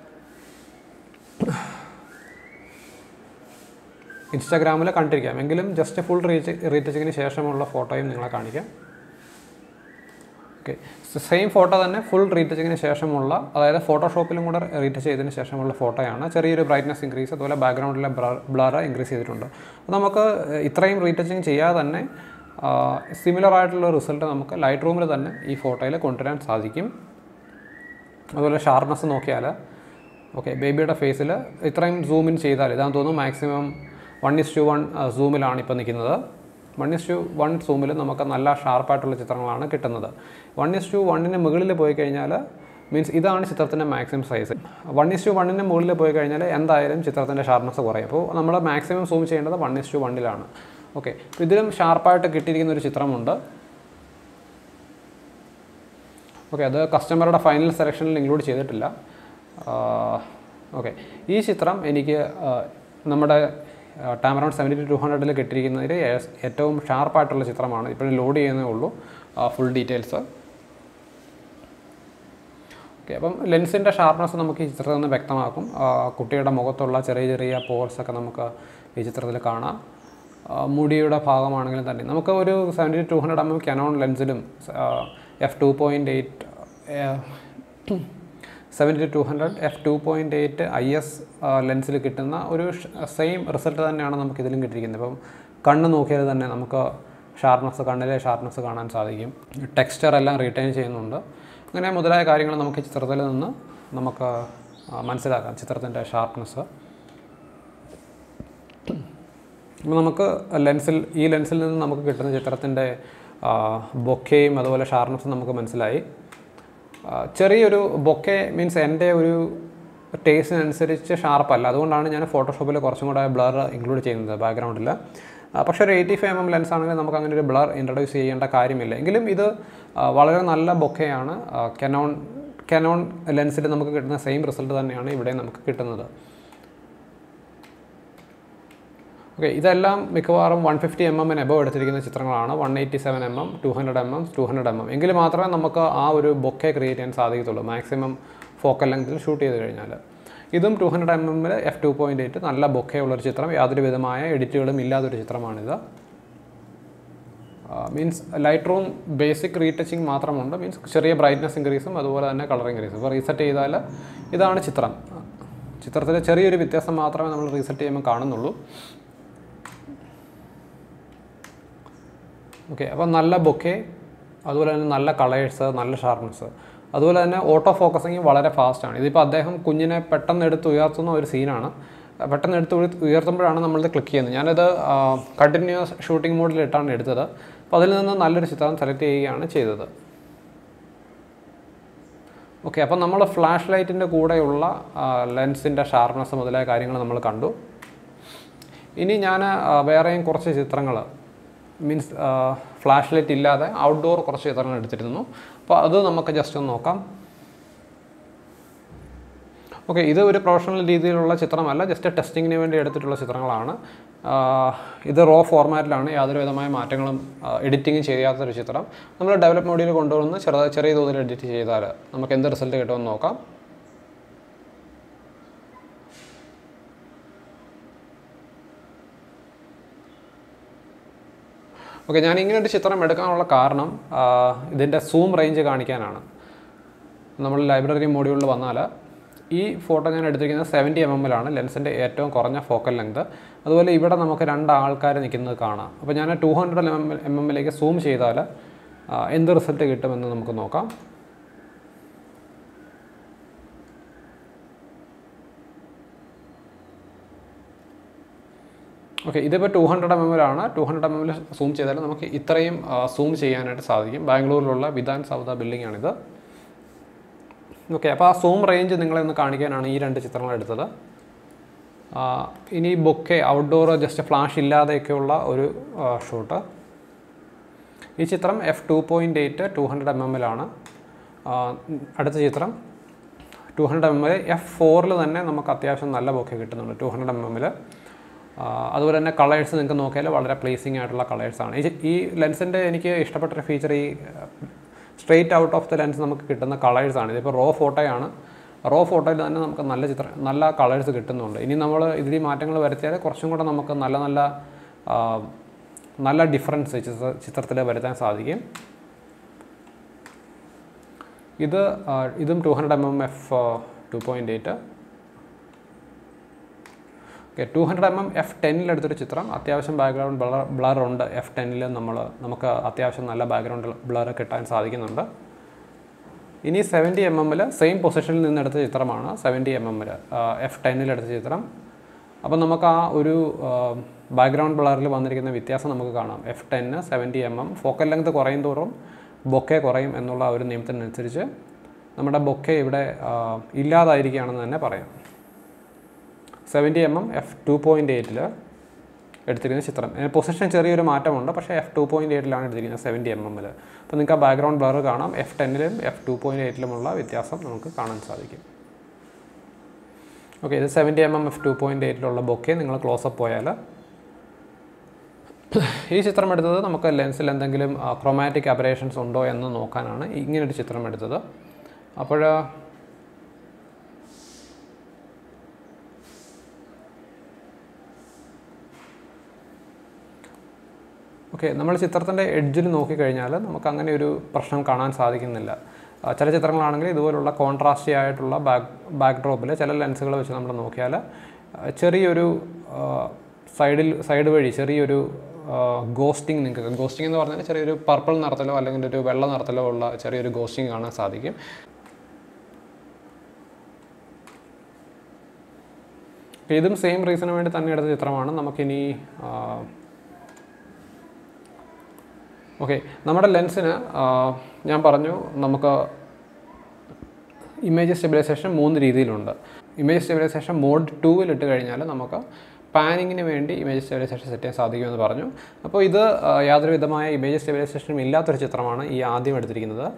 ഇൻസ്റ്റാഗ്രാമിൽ കണ്ടിരിക്കാം എങ്കിലും ജസ്റ്റ് ഫുൾ റീച്ച് റീടച്ചിങ്ങിന് ശേഷമുള്ള ഫോട്ടോയും നിങ്ങളെ കാണിക്കാം ഓക്കെ സെയിം ഫോട്ടോ തന്നെ ഫുൾ റീടച്ചിങ്ങിന് ശേഷമുള്ള അതായത് ഫോട്ടോഷോപ്പിലും കൂടെ റീടച്ച് ചെയ്തതിന് ശേഷമുള്ള ഫോട്ടോയാണ് ചെറിയൊരു ബ്രൈറ്റ്നസ് ഇൻക്രീസ് അതുപോലെ ബാക്ക്ഗ്രൗണ്ടിലെ ബ്ലർ ഇൻക്രീസ് ചെയ്തിട്ടുണ്ട് അപ്പോൾ നമുക്ക് ഇത്രയും റീടച്ചിങ് ചെയ്യാതെ തന്നെ സിമിലർ ആയിട്ടുള്ള റിസൾട്ട് നമുക്ക് ലൈറ്റ് റൂമിൽ തന്നെ ഈ ഫോട്ടോയിൽ കൊണ്ടുവരാൻ സാധിക്കും അതുപോലെ ഷാർപ്നെസ് നോക്കിയാൽ ഓക്കെ ബേബിയുടെ ഫേസിൽ ഇത്രയും സൂം ഇൻ ചെയ്താൽ ഇതാന്ന് തോന്നുന്നു maximum one is to one സൂമിലാണ് ഇപ്പോൾ നിൽക്കുന്നത് വൺ ഇസ് ടു വൺ സൂമിൽ നമുക്ക് നല്ല ഷാർപ്പായിട്ടുള്ള ചിത്രങ്ങളാണ് കിട്ടുന്നത് വൺ ഇസ് ടു വണ്ണിന് മുകളിൽ പോയി കഴിഞ്ഞാൽ മീൻസ് ഇതാണ് ചിത്രത്തിൻ്റെ maximum size one is to വണ്ണിന് മുകളിൽ പോയി കഴിഞ്ഞാൽ എന്തായാലും ചിത്രത്തിൻ്റെ ഷാർപ്നെസ് കുറയും അപ്പോൾ നമ്മൾ മാക്സിമം സൂം ചെയ്യേണ്ടത് വൺ ഇസ് ടു വണ്ണിലാണ് ഓക്കെ ഇതിലും ഷാർപ്പായിട്ട് കിട്ടിയിരിക്കുന്ന ഒരു ചിത്രമുണ്ട് ഓക്കെ അത് കസ്റ്റമറുടെ ഫൈനൽ സെലക്ഷനിൽ ഇൻക്ലൂഡ് ചെയ്തിട്ടില്ല ഓക്കെ ഈ ചിത്രം എനിക്ക് ആ, നമ്മുടെ ടാമറൗൺ സെവൻറ്റി ടു ഹൺഡ്രഡിൽ കിട്ടിയിരിക്കുന്നതിൽ ഏ- ഏറ്റവും ഷാർപ്പായിട്ടുള്ള ചിത്രമാണ് ഇപ്പോഴും ലോഡ് ചെയ്യുന്നേ ഉള്ളൂ ഫുൾ ഡീറ്റെയിൽസ് ഓക്കെ അപ്പം ലെൻസിൻ്റെ ഷാർപ്നെസ് നമുക്ക് ഈ ചിത്രത്തിൽ നിന്ന് വ്യക്തമാക്കും ആ, കുട്ടിയുടെ മുഖത്തുള്ള ചെറിയ ചെറിയ പോർസ് ഒക്കെ നമുക്ക് ഈ ചിത്രത്തിൽ കാണാം ആ, മുടിയുടെ ഭാഗമാണെങ്കിലും തന്നെ നമുക്ക് ഒരു seventy two hundred M M Canon ലെൻസിലും F two point eight seventy two hundred F two point eight I S ലെൻസിൽ കിട്ടുന്ന ഒരു സെയിം റിസൾട്ട് തന്നെയാണ് നമുക്ക് ഇതിലും കിട്ടിയിരിക്കുന്നത് ഇപ്പം കണ്ണ് നോക്കിയാൽ തന്നെ നമുക്ക് ഷാർപ്നെസ് കണ്ണിലെ ഷാർപ്നെസ് കാണാൻ സാധിക്കും ടെക്സ്ചർ എല്ലാം റീറ്റെയിൻ ചെയ്യുന്നുണ്ട് അങ്ങനെ മുതലായ കാര്യങ്ങൾ നമുക്ക് ഈ ചിത്രത്തിൽ നിന്ന് നമുക്ക് ആ, മനസ്സിലാക്കാം ചിത്രത്തിൻ്റെ ഷാർപ്നെസ് അപ്പോൾ നമുക്ക് ലെൻസിൽ ഈ ലെൻസിൽ നിന്ന് നമുക്ക് കിട്ടുന്ന ചിത്രത്തിൻ്റെ ബൊക്കയും അതുപോലെ ഷാർപ്നെസ്സും നമുക്ക് മനസ്സിലായി ആ, ചെറിയൊരു ബൊക്കെ മീൻസ് എൻ്റെ ഒരു ടേസ്റ്റിനനുസരിച്ച് ഷാർപ്പല്ല അതുകൊണ്ടാണ് ഞാൻ ഫോട്ടോഷോപ്പിൽ കുറച്ചും കൂടെ ബ്ലർ ഇൻക്ലൂഡ് ചെയ്യുന്നത് ബാക്ക്ഗ്രൗണ്ടിൽ പക്ഷേ ഒരു eighty five M M lens ആണെങ്കിൽ നമുക്ക് അങ്ങനെ ഒരു ബ്ലർ ഇൻട്രൊഡ്യൂസ് ചെയ്യേണ്ട കാര്യമില്ല എങ്കിലും ഇത് ആ, വളരെ നല്ല ബൊക്കെയാണ് കെനോൺ കെനോൺ ലെൻസിൽ നമുക്ക് കിട്ടുന്ന സെയിം റിസൾട്ട് തന്നെയാണ് ഇവിടെ നമുക്ക് കിട്ടുന്നത് ഓക്കെ ഇതെല്ലാം മിക്കവാറും വൺ ഫിഫ്റ്റി എം എമ്മിന് എബവ് എടുത്തിരിക്കുന്ന ചിത്രങ്ങളാണ് one eighty seven M M two hundred M M two hundred M M എങ്കിൽ മാത്രമേ നമുക്ക് ആ ഒരു ബൊക്കെ ക്രിയേറ്റ് ചെയ്യാൻ സാധിക്കത്തുള്ളൂ മാക്സിമം ഫോക്കൽ ലെങ്തിൽ ഷൂട്ട് ചെയ്ത് കഴിഞ്ഞാൽ ഇതും ടു ഹൺഡ്രഡ് എം എമ്മിൽ എഫ് ടു പോയിൻറ്റ് എയ്റ്റ് നല്ല ബൊക്കെ ഉള്ളൊരു ചിത്രം യാതൊരു വിധമായ എഡിറ്റുകളും ഇല്ലാത്തൊരു ചിത്രമാണിത് means Lightroom basic retouching മാത്രമുണ്ട് മീൻസ് ചെറിയ ബ്രൈറ്റ്നസ് ഇൻക്രീസും അതുപോലെ തന്നെ കളർ ഇൻക്രീസും ഇപ്പോൾ റീസെറ്റ് ചെയ്താൽ ഇതാണ് ചിത്രം ചിത്രത്തിൽ ചെറിയൊരു വ്യത്യാസം മാത്രമേ നമ്മൾ റീസെറ്റ് ചെയ്യുമ്പോൾ കാണുന്നുള്ളൂ ഓക്കെ അപ്പോൾ നല്ല ബൊക്കെ അതുപോലെ തന്നെ നല്ല കളേഴ്സ് നല്ല ഷാർപ്നെസ് അതുപോലെ തന്നെ ഓട്ടോ ഫോക്കസിങ് വളരെ ഫാസ്റ്റാണ് ഇതിപ്പോൾ അദ്ദേഹം കുഞ്ഞിനെ പെട്ടെന്ന് എടുത്ത് ഉയർത്തുന്ന ഒരു സീനാണ് പെട്ടെന്ന് എടുത്ത് ഉയർത്ത് ഉയർത്തുമ്പോഴാണ് നമ്മളിത് ക്ലിക്ക് ചെയ്യുന്നത് ഞാനത് കണ്ടിന്യൂസ് ഷൂട്ടിംഗ് മോഡിലിട്ടാണ് എടുത്തത് അപ്പോൾ അതിൽ നിന്ന് നല്ലൊരു ചിത്രം സെലക്ട് ചെയ്യുകയാണ് ചെയ്തത് ഓക്കെ അപ്പോൾ നമ്മൾ ഫ്ലാഷ് ലൈറ്റിൻ്റെ കൂടെയുള്ള ലെൻസിൻ്റെ ഷാർപ്നെസ് മുതലായ കാര്യങ്ങൾ നമ്മൾ കണ്ടു ഇനി ഞാൻ വേറെയും കുറച്ച് ചിത്രങ്ങൾ മീൻസ് ഫ്ലാഷ് ലൈറ്റ് ഇല്ലാതെ ഔട്ട്ഡോർ കുറച്ച് ചിത്രങ്ങൾ എടുത്തിരുന്നു അപ്പോൾ അത് നമുക്ക് ജസ്റ്റ് ഒന്ന് നോക്കാം ഓക്കെ ഇത് ഒരു പ്രൊഫഷണൽ രീതിയിലുള്ള ചിത്രമല്ല ജസ്റ്റ് ടെസ്റ്റിങ്ങിന് വേണ്ടി എടുത്തിട്ടുള്ള ചിത്രങ്ങളാണ് ആഹ് ഇത് റോ ഫോർമാറ്റിലാണ് യാതൊരു വിധമായ മാറ്റങ്ങളും എഡിറ്റിംഗ് ചെയ്യാത്തൊരു ചിത്രം നമ്മൾ ഡെവലപ്പ് മോഡിൽ കൊണ്ടുവന്ന് ചെറുത ചെറിയ തോതിൽ എഡിറ്റ് ചെയ്താൽ നമുക്ക് എന്ത് റിസൾട്ട് കിട്ടുമെന്ന് നോക്കാം ഓക്കെ ഞാൻ ഇങ്ങനെ ഒരു ചിത്രം എടുക്കാനുള്ള കാരണം ഇതിൻ്റെ സൂം റേഞ്ച് കാണിക്കാനാണ് നമ്മൾ ലൈബ്രറി മോഡ്യൂളിൽ വന്നാൽ ഈ ഫോട്ടോ ഞാൻ എടുത്തിരിക്കുന്നത് സെവൻറ്റി എം എമ്മിലാണ് ലെൻസിൻ്റെ ഏറ്റവും കുറഞ്ഞ ഫോക്കൽ ലെങ്ത് അതുപോലെ ഇവിടെ നമുക്ക് രണ്ട് ആൾക്കാർ നിൽക്കുന്നത് കാണാം അപ്പോൾ ഞാൻ two hundred M M M എമ്മിലേക്ക് സൂം ചെയ്താൽ ആ, എന്ത് റിസൾട്ട് കിട്ടുമെന്ന് നമുക്ക് നോക്കാം ഓക്കെ ഇതിപ്പോൾ ടു ഹൺഡ്രഡ് എം എമ്മിലാണ് ടു ഹൺഡ്രഡ് എം എമ്മിൽ സൂം ചെയ്താൽ നമുക്ക് ഇത്രയും സൂം ചെയ്യാനായിട്ട് സാധിക്കും ബാംഗ്ലൂരിലുള്ള വിധാൻ സൗദ ബിൽഡിംഗ് ആണിത് ഓക്കെ അപ്പോൾ ആ സൂം റേഞ്ച് നിങ്ങളെ ഒന്ന് കാണിക്കാനാണ് ഈ രണ്ട് ചിത്രങ്ങൾ എടുത്തത് ആ, ഇനി ബൊക്കെ ഔട്ട്ഡോർ ജസ്റ്റ് ഫ്ലാഷ് ഇല്ലാതെയൊക്കെയുള്ള ഒരു ഷോട്ട് ഈ ചിത്രം F two point eight two hundred M എമ്മിലാണ് അടുത്ത ചിത്രം ടു ഹൺഡ്രഡ് എം എമ്മിൽ എഫ് ഫോറിൽ തന്നെ നമുക്ക് അത്യാവശ്യം നല്ല ബൊക്കെ കിട്ടുന്നുണ്ട് ടു ഹൺഡ്രഡ് എം എമ്മിൽ അതുപോലെ തന്നെ കളേഴ്സ് നിങ്ങൾക്ക് നോക്കിയാൽ വളരെ പ്ലേസിംഗ് ആയിട്ടുള്ള കളേഴ്സാണ് ഈ ഈ ലെൻസിൻ്റെ എനിക്ക് ഇഷ്ടപ്പെട്ടൊരു ഫീച്ചർ ഈ straight out of the lens നമുക്ക് കിട്ടുന്ന കളേഴ്സാണ് ഇതിപ്പോൾ റോ ഫോട്ടോയാണ് റോ ഫോട്ടോയിൽ തന്നെ നമുക്ക് നല്ല ചിത്രം നല്ല കളേഴ്സ് കിട്ടുന്നുണ്ട് ഇനി നമ്മൾ ഇതിൽ മാറ്റങ്ങൾ വരുത്തിയാൽ കുറച്ചും കൂടെ നമുക്ക് നല്ല നല്ല ആ, നല്ല ഡിഫറൻസ് ചിത്ര ചിത്രത്തിൽ വരുത്താൻ സാധിക്കും ഇത് ആ, ഇതും two hundred M M F two point eight okay two hundred M M F ടെന്നിലെടുത്തൊരു ചിത്രം അത്യാവശ്യം ബാക്ക്ഗ്രൗണ്ട് ബ്ലർ ബ്ലർ ഉണ്ട് എഫ് ടെന്നിൽ നമ്മൾ നമുക്ക് അത്യാവശ്യം നല്ല ബാക്ക്ഗ്രൗണ്ട് ബ്ലർ കിട്ടാൻ സാധിക്കുന്നുണ്ട് ഇനി സെവൻറ്റി എം എമ്മിൽ സെയിം പൊസിഷനിൽ നിന്ന് എടുത്ത ചിത്രമാണ് സെവൻറ്റി എം എമ്മിൽ എഫ് ടെന്നിലെടുത്ത ചിത്രം അപ്പം നമുക്ക് ആ ഒരു ബാക്ക്ഗ്രൗണ്ട് ബ്ലറിൽ വന്നിരിക്കുന്ന വ്യത്യാസം നമുക്ക് കാണാം എഫ് ടെന്ന് seventy M M focal length കുറയും തോറും ബൊക്കെ കുറയും എന്നുള്ള ഒരു നിയമത്തിനനുസരിച്ച് നമ്മുടെ ബൊക്കെ ഇവിടെ ആ, ഇല്ലാതായിരിക്കുകയാണെന്ന് തന്നെ പറയാം seventy M M F two point എയ്റ്റിൽ എടുത്തിരിക്കുന്ന ചിത്രം പൊസിഷൻ ചെറിയൊരു മാറ്റമുണ്ട് പക്ഷേ എഫ് ടു പോയിൻറ്റ് എയ്റ്റിലാണ് എടുത്തിരിക്കുന്നത് സെവൻറ്റി എം എമ്മിൽ അപ്പോൾ നിങ്ങൾക്ക് ആ ബാക്ക്ഗ്രൗണ്ട് ബ്ലർ കാണാം എഫ് ടെന്നിലും എഫ് ടു പോയിൻറ്റ് എയ്റ്റിലുമുള്ള വ്യത്യാസം നമുക്ക് കാണാൻ സാധിക്കും ഓക്കെ ഇത് seventy M M F two point എയ്റ്റിലുള്ള ബൊക്കെ നിങ്ങൾ ക്ലോസപ്പ് പോയാൽ ഈ ചിത്രം എടുത്തത് നമുക്ക് ലെൻസിൽ എന്തെങ്കിലും ക്രൊമാറ്റിക് അബറേഷൻസ് ഉണ്ടോ എന്ന് നോക്കാനാണ് ഇങ്ങനൊരു ചിത്രം എടുത്തത് അപ്പോൾ ഓക്കെ നമ്മൾ ചിത്രത്തിൻ്റെ എഡ്ജിൽ നോക്കിക്കഴിഞ്ഞാൽ നമുക്ക് അങ്ങനെ ഒരു പ്രശ്നം കാണാൻ സാധിക്കുന്നില്ല ആ, ചില ചിത്രങ്ങളാണെങ്കിൽ ഇതുപോലുള്ള കോൺട്രാസ്റ്റി ആയിട്ടുള്ള ബാക്ക് ബാക്ക് ഡ്രോപ്പിൽ ചില ലെൻസുകൾ വെച്ച് നമ്മൾ നോക്കിയാൽ ആ, ചെറിയൊരു ആ, സൈഡിൽ സൈഡ് വഴി ചെറിയൊരു ഗോസ്റ്റിംഗ് നിങ്ങൾക്ക് ഗോസ്റ്റിംഗ് എന്ന് പറഞ്ഞാൽ ചെറിയൊരു പർപ്പിൾ നിറത്തിലോ അല്ലെങ്കിൽ ഒരു വെള്ള നിറത്തിലോ ഉള്ള ചെറിയൊരു ഗോസ്റ്റിംഗ് കാണാൻ സാധിക്കും ഇതും സെയിം റീസണിന് വേണ്ടി തന്നെ എടുത്ത ചിത്രമാണ് നമുക്കിനി ആ, ഓക്കെ നമ്മുടെ ലെൻസിന് ഞാൻ പറഞ്ഞു നമുക്ക് ഇമേജ് സ്റ്റെബിലൈസേഷൻ മൂന്ന് രീതിയിലുണ്ട് ഇമേജ് സ്റ്റെബിലൈസേഷൻ മോഡ് ടൂവിൽ ഇട്ട് കഴിഞ്ഞാൽ നമുക്ക് പാനിങ്ങിന് വേണ്ടി ഇമേജ് സ്റ്റെബിലൈസേഷൻ സെറ്റ് ചെയ്യാൻ സാധിക്കുമെന്ന് പറഞ്ഞു അപ്പോൾ ഇത് ആ, യാതൊരു വിധമായ ഇമേജ് സ്റ്റെബിലൈസേഷനും ഇല്ലാത്തൊരു ചിത്രമാണ് ഈ ആദ്യം എടുത്തിരിക്കുന്നത്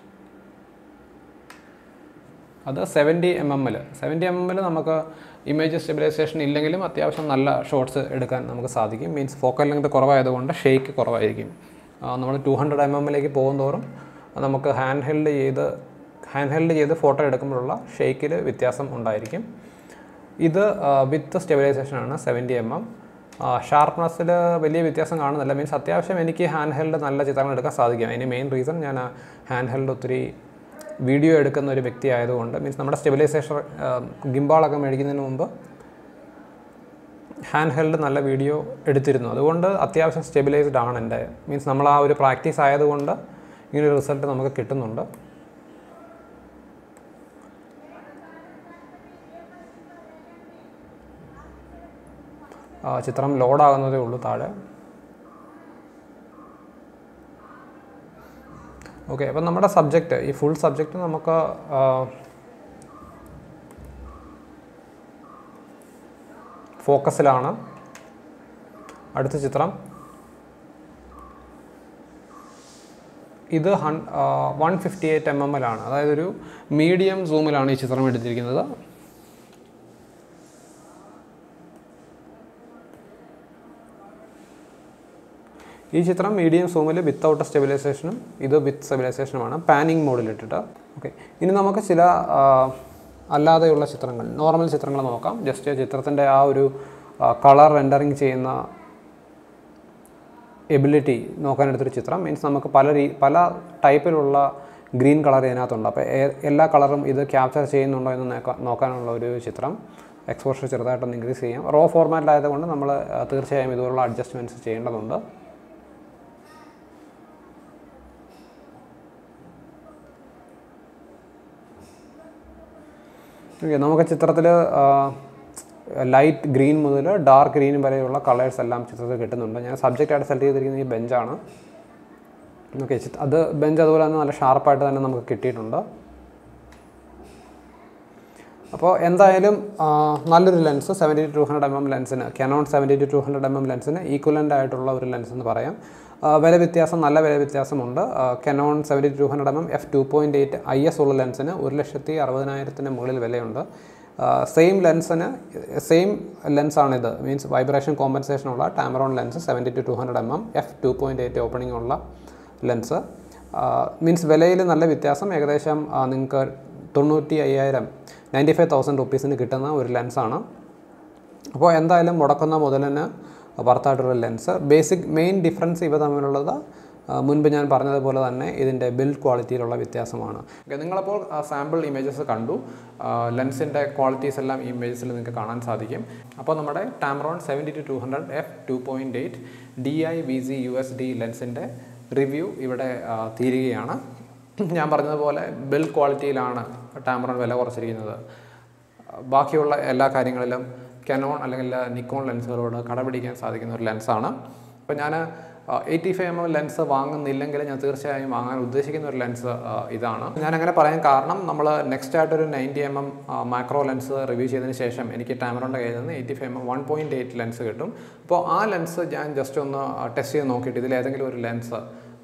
അത് സെവൻറ്റി എം എമ്മിൽ സെവൻറ്റി എം എമ്മിൽ നമുക്ക് ഇമേജ് സ്റ്റെബിലൈസേഷൻ ഇല്ലെങ്കിലും അത്യാവശ്യം നല്ല ഷോട്ട്സ് എടുക്കാൻ നമുക്ക് സാധിക്കും മീൻസ് ഫോക്കൽ ലെങ്ത് കുറവായതുകൊണ്ട് ഷേക്ക് കുറവായിരിക്കും നമ്മൾ ടു ഹൺഡ്രഡ് എം എമ്മിലേക്ക് പോകുന്തോറും നമുക്ക് ഹാൻഡ് ഹെൽഡ് ചെയ്ത് ഹാൻഡ് ഹെൽഡ് ചെയ്ത് ഫോട്ടോ എടുക്കുമ്പോഴുള്ള ഷേക്കിൽ വ്യത്യാസം ഉണ്ടായിരിക്കും ഇത് വിത്ത് സ്റ്റെബിലൈസേഷനാണ് സെവൻറ്റി എം എം ഷാർപ്നെസ്സിൽ വലിയ വ്യത്യാസം കാണുന്നില്ല മീൻസ് അത്യാവശ്യം എനിക്ക് ഹാൻഡ് ഹെൽഡ് നല്ല ചിത്രങ്ങൾ എടുക്കാൻ സാധിക്കും അതിന് മെയിൻ റീസൺ ഞാൻ ഹാൻഡ് ഹെൽഡ് ഒത്തിരി വീഡിയോ എടുക്കുന്ന ഒരു വ്യക്തി ആയതുകൊണ്ട് മീൻസ് നമ്മുടെ സ്റ്റെബിലൈസേഷൻ ഗിംബാളൊക്കെ മേടിക്കുന്നതിന് മുമ്പ് ഹാൻഡ് ഹെൽഡ് നല്ല വീഡിയോ എടുത്തിരുന്നു അതുകൊണ്ട് അത്യാവശ്യം സ്റ്റെബിലൈസ്ഡ് ആണ് എൻ്റെ മീൻസ് നമ്മൾ ആ ഒരു പ്രാക്ടീസ് ആയതുകൊണ്ട് ഇങ്ങനൊരു റിസൾട്ട് നമുക്ക് കിട്ടുന്നുണ്ട് ആ, ചിത്രം ലോഡാകുന്നതേ ഉള്ളൂ താഴെ ഓക്കെ അപ്പം നമ്മുടെ സബ്ജക്റ്റ് ഈ ഫുൾ സബ്ജക്റ്റ് നമുക്ക് ആ, ഫോക്കസിലാണ് അടുത്ത ചിത്രം ഇത് hun one fifty eight M M എല്ലാണ് അതായത് ഒരു മീഡിയം സൂമിലാണ് ഈ ചിത്രം എടുത്തിരിക്കുന്നത് ഈ ചിത്രം മീഡിയം സൂമിൽ വിത്തൗട്ട് സ്റ്റെബിലൈസേഷനും ഇത് വിത്ത് സ്റ്റെബിലൈസേഷനുമാണ് പാനിങ് മോഡിലിട്ടിട്ട് ഓക്കെ ഇനി നമുക്ക് ചില ആ, അല്ലാതെയുള്ള ചിത്രങ്ങൾ നോർമൽ ചിത്രങ്ങൾ നോക്കാം ജസ്റ്റ് ചിത്രത്തിൻ്റെ ആ ഒരു കളർ റെൻഡറിങ് ചെയ്യുന്ന എബിലിറ്റി നോക്കാനെടുത്തൊരു ചിത്രം മീൻസ് നമുക്ക് പല രീ പല ടൈപ്പിലുള്ള ഗ്രീൻ കളർ ഇതിനകത്തുണ്ട് അപ്പോൾ ഏ- എല്ലാ കളറും ഇത് ക്യാപ്ചർ ചെയ്യുന്നുണ്ടോ എന്ന് നോക്കാ- നോക്കാനുള്ള ഒരു ചിത്രം എക്സ്പോഷർ ചെറുതായിട്ടൊന്ന് ഇൻക്രീസ് ചെയ്യാം റോ ഫോർമാറ്റിലായതുകൊണ്ട് നമ്മൾ ആ, തീർച്ചയായും ഇതുപോലുള്ള അഡ്ജസ്റ്റ്മെൻറ്റ്സ് ചെയ്യേണ്ടതുണ്ട് ഓക്കെ നമുക്ക് ചിത്രത്തിൽ ലൈറ്റ് ഗ്രീൻ മുതൽ ഡാർക്ക് ഗ്രീൻ വരെയുള്ള കളേഴ്സ് എല്ലാം ചിത്രത്തിൽ കിട്ടുന്നുണ്ട് ഞാൻ സബ്ജക്റ്റ് ആയിട്ട് സെലക്ട് ചെയ്തിരിക്കുന്നത് ഈ ബെഞ്ചാണ് ഓക്കെ അത് ബെഞ്ച് അതുപോലെ തന്നെ നല്ല ഷാർപ്പായിട്ട് തന്നെ നമുക്ക് കിട്ടിയിട്ടുണ്ട് അപ്പോൾ എന്തായാലും ആ, നല്ലൊരു lens seventy two hundred M M ലെൻസിന് Canon seventy to two hundred M M ലെൻസിന് ഈക്വലൻ്റ് ആയിട്ടുള്ള ഒരു ലെൻസ് എന്ന് പറയാം ആ, വില വ്യത്യാസം നല്ല വില വ്യത്യാസമുണ്ട് Canon seventy two hundred M M F two point eight I S ഉള്ള ലെൻസിന് ഒരു ലക്ഷത്തി അറുപതിനായിരത്തിന് മുകളിൽ വിലയുണ്ട് സെയിം ലെൻസിന് സെയിം ലെൻസാണിത് മീൻസ് വൈബ്രേഷൻ കോമ്പൻസേഷൻ ഉള്ള Tamron lens seventy to two hundred M M F two point eight opening ഉള്ള ലെൻസ് മീൻസ് വിലയിൽ നല്ല വ്യത്യാസം ഏകദേശം നിങ്ങൾക്ക് തൊണ്ണൂറ്റി അയ്യായിരം നയൻറ്റി ഫൈവ് തൗസൻഡ് റുപ്പീസിന് കിട്ടുന്ന ഒരു ലെൻസാണ് അപ്പോൾ എന്തായാലും മുടക്കുന്ന മുതലിന് വർത്തായിട്ടുള്ള ലെൻസ് ബേസിക് മെയിൻ ഡിഫറൻസ് ഇവ തമ്മിലുള്ളത് ആ, മുൻപ് ഞാൻ പറഞ്ഞതുപോലെ തന്നെ ഇതിൻ്റെ ബിൽഡ് ക്വാളിറ്റിയിലുള്ള വ്യത്യാസമാണ് ഓക്കെ നിങ്ങളപ്പോൾ സാമ്പിൾ ഇമേജസ് കണ്ടു ലെൻസിൻ്റെ ക്വാളിറ്റീസ് എല്ലാം ഈ ഇമേജസിൽ നിങ്ങൾക്ക് കാണാൻ സാധിക്കും അപ്പോൾ നമ്മുടെ Tamron seventy to two hundred F two point eight D I V C U S D ലെൻസിൻ്റെ റിവ്യൂ ഇവിടെ ആ, തീരുകയാണ് ഞാൻ പറഞ്ഞതുപോലെ ബിൽഡ് ക്വാളിറ്റിയിലാണ് ടാമറോൺ വില കുറച്ചിരിക്കുന്നത് ബാക്കിയുള്ള എല്ലാ കാര്യങ്ങളിലും കനോൺ അല്ലെങ്കിൽ നിക്കോൺ ലെൻസുകളോട് കടപിടിക്കാൻ സാധിക്കുന്ന ഒരു ലെൻസാണ് അപ്പോൾ ഞാൻ eighty five M M lens വാങ്ങുന്നില്ലെങ്കിൽ ഞാൻ തീർച്ചയായും വാങ്ങാൻ ഉദ്ദേശിക്കുന്ന ഒരു ലെൻസ് ഇതാണ് ഞാൻ അങ്ങനെ പറയാൻ കാരണം നമ്മൾ നെക്സ്റ്റ് ആയിട്ടൊരു ninety M M macro lens review ചെയ്തതിന് ശേഷം എനിക്ക് ടാമറോൻ്റെ കയ്യിൽ നിന്ന് eighty five M M one point eight lens കിട്ടും അപ്പോൾ ആ ലെൻസ് ഞാൻ ജസ്റ്റ് ഒന്ന് ടെസ്റ്റ് ചെയ്ത് നോക്കിയിട്ട് ഇതിൽ ഏതെങ്കിലും ഒരു ലെൻസ്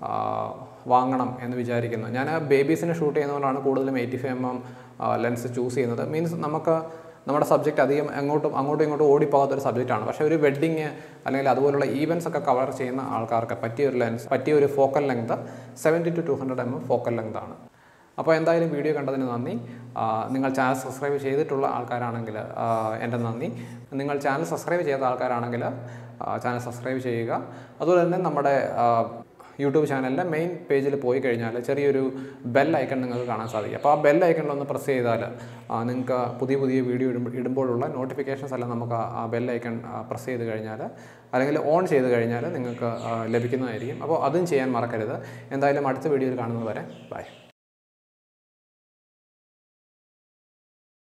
വാങ്ങണം എന്ന് വിചാരിക്കുന്നു ഞാൻ ബേബീസിനെ ഷൂട്ട് ചെയ്യുന്നതുകൊണ്ടാണ് കൂടുതലും eighty five M M lens choose ചെയ്യുന്നത് മീൻസ് നമുക്ക് നമ്മുടെ സബ്ജക്റ്റ് അധികം അങ്ങോട്ടും അങ്ങോട്ടും ഇങ്ങോട്ടും ഓടിപ്പോകാത്ത ഒരു സബ്ജക്റ്റാണ് പക്ഷേ ഒരു വെഡ്ഡിങ് അല്ലെങ്കിൽ അതുപോലുള്ള ഈവൻസ് ഒക്കെ കവർ ചെയ്യുന്ന ആൾക്കാർക്ക് പറ്റിയ ഒരു ലെൻസ് പറ്റിയ ഒരു focal length seventy to two hundred M M focal length ആണ് അപ്പോൾ എന്തായാലും വീഡിയോ കണ്ടതിന് നന്ദി ആ, നിങ്ങൾ ചാനൽ സബ്സ്ക്രൈബ് ചെയ്തിട്ടുള്ള ആൾക്കാരാണെങ്കിൽ ആ, എൻ്റെ നന്ദി നിങ്ങൾ ചാനൽ സബ്സ്ക്രൈബ് ചെയ്ത ആൾക്കാരാണെങ്കിൽ ആ, ചാനൽ സബ്സ്ക്രൈബ് ചെയ്യുക അതുപോലെ തന്നെ നമ്മുടെ ആ, യൂട്യൂബ് ചാനലിൻ്റെ മെയിൻ പേജിൽ പോയി കഴിഞ്ഞാൽ ചെറിയൊരു ബെൽ ഐക്കൺ നിങ്ങൾക്ക് കാണാൻ സാധിക്കും അപ്പോൾ ആ ബെൽ ഐക്കണിൽ ഒന്ന് പ്രസ് ചെയ്താൽ ആ, നിങ്ങൾക്ക് പുതിയ പുതിയ വീഡിയോ ഇടുമ്പോൾ ഇടുമ്പോഴുള്ള നോട്ടിഫിക്കേഷൻസ് എല്ലാം നമുക്ക് ആ ബെൽ ഐക്കൺ പ്രസ് ചെയ്ത് കഴിഞ്ഞാൽ അല്ലെങ്കിൽ ഓൺ ചെയ്ത് കഴിഞ്ഞാൽ നിങ്ങൾക്ക് ആ, ലഭിക്കുന്നതായിരിക്കും അപ്പോൾ അതും ചെയ്യാൻ മറക്കരുത് എന്തായാലും അടുത്ത വീഡിയോയിൽ കാണുന്നത് വരെ ബൈ